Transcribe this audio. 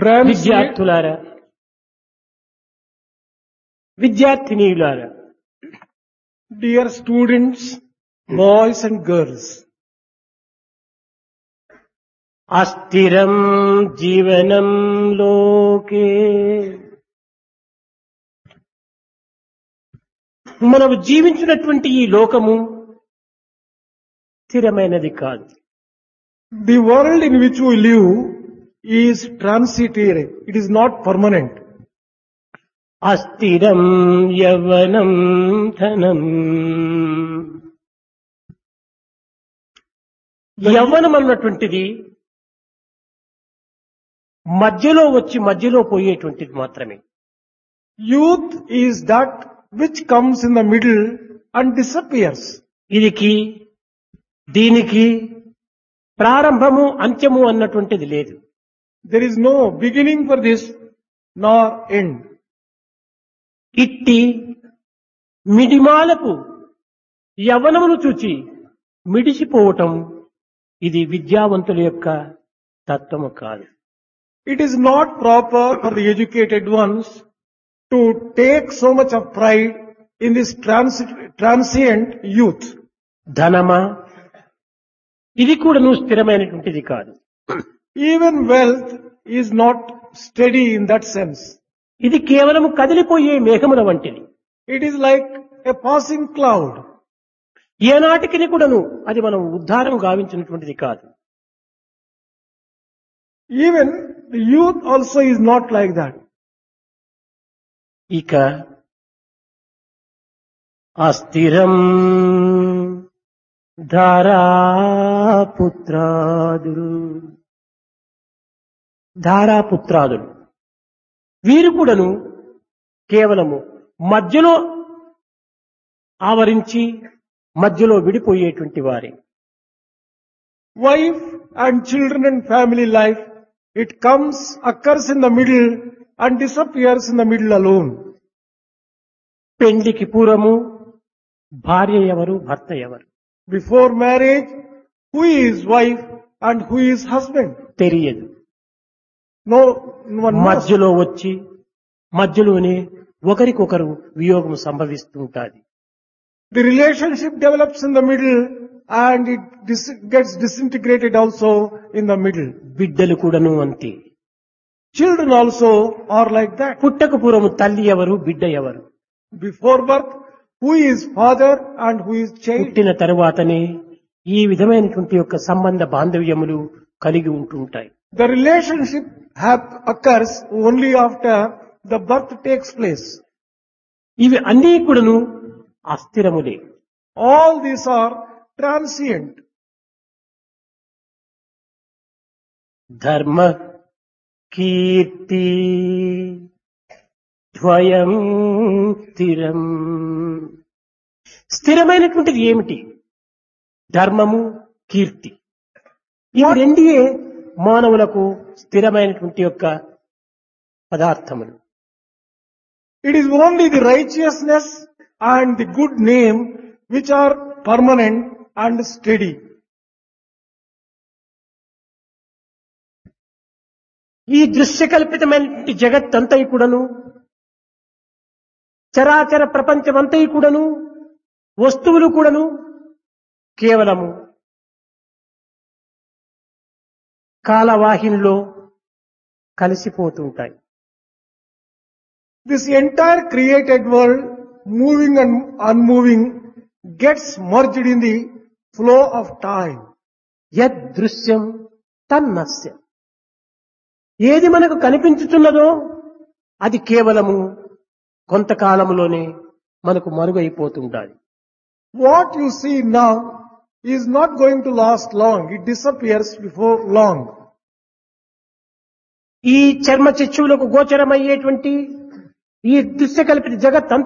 transient, విద్యార్థులారా విద్యార్థినీయులారా dear students, boys and girls, అస్థిరం జీవనం లోకే మనం జీవించినటువంటి ఈ లోకము స్థిరమైనది కాదు the world in which we live is transitory. It is not permanent. అస్థిరం యవ్వనం ధనం యవ్వనం అన్నటువంటిది మధ్యలో వచ్చి మధ్యలో పోయేటువంటిది మాత్రమే Youth is that which comes in the middle and disappears. ఇదికి దీనికి ప్రారంభము అంత్యము అన్నటువంటిది లేదు There is no beginning for this nor end. ఇట్టి మిడిమాలకు యవ్వనమును చూచి మిడిసిపోవటం ఇది విద్యావంతుల యొక్క తత్వము కాదు It is not proper for the educated ones to take so much of pride in this transi- transient youth. ధనమా ఇది కూడా నువ్వు స్థిరమైనటువంటిది కాదు Even wealth is not steady in that sense. ఇది కేవలం కదిలిపోయే మేఘముల వంటిది It is like a passing cloud. ఏనాటికి కూడాను అది మనం ఉద్ధారం గావించినటువంటిది కాదు Even the youth also is not like that. ఇక అస్థిరం ధారాపుత్రాదులు ధారాపుత్రాదులు వీరు కూడాను కేవలము మధ్యలో ఆవరించి మధ్యలో విడిపోయేటువంటి వారే Wife and children and family life, it comes, occurs in the middle and disappears in the middle alone. పెండ్లికి పూర్వము భార్య ఎవరు భర్త ఎవరు Before marriage, who is wife and who is husband? తెలియదు No one knows. మధ్యలో వచ్చి మధ్యలోనే ఒకరికొకరు వియోగం సంభవిస్తూ ఉంటుంది The relationship develops in the middle and it dis- gets disintegrated also in the middle. బిడ్డలు కూడాను అంతే Children also are like that. పుట్టక పూర్వము తల్లి ఎవరు బిడ్డ ఎవరు Before birth, who is father and who is child? పుట్టిన తరువాతనే ఈ విధమైనటువంటి యొక్క సంబంధ బాంధవ్యములు కలిగి ఉంటుంటాయి The relationship hap- occurs only after the birth takes place. ఇవి అన్నీ కూడాను అస్థిరములే All these are transient. ధర్మ కీర్తి ద్వయం స్థిరం స్థిరమైనటువంటిది ఏమిటి ధర్మము కీర్తి ఇవి రెండియే మానవులకు స్థిరమైనటువంటి యొక్క పదార్థములు It is only the righteousness and the good name which are permanent and steady. ఈ దృశ్యకల్పితమైనటువంటి జగత్తంతయి కూడాను చరాచర ప్రపంచమంతయి కూడాను వస్తువులు కూడాను కేవలము కాలవాహినిలో కలిసిపోతుంటాయి This entire created world, moving and unmoving, gets merged in the flow of time. యదృశ్యం తన్నస్యం ఏది మనకు కనిపించుతున్నదో అది కేవలము కొంతకాలములోనే మనకు మరుగైపోతుండాలి What you see now is not going to last long. It disappears before long. ఈ చర్మ చచ్చువులకు గోచరమయ్యేటువంటి ఈ దృశ్యకల్పిత జగత్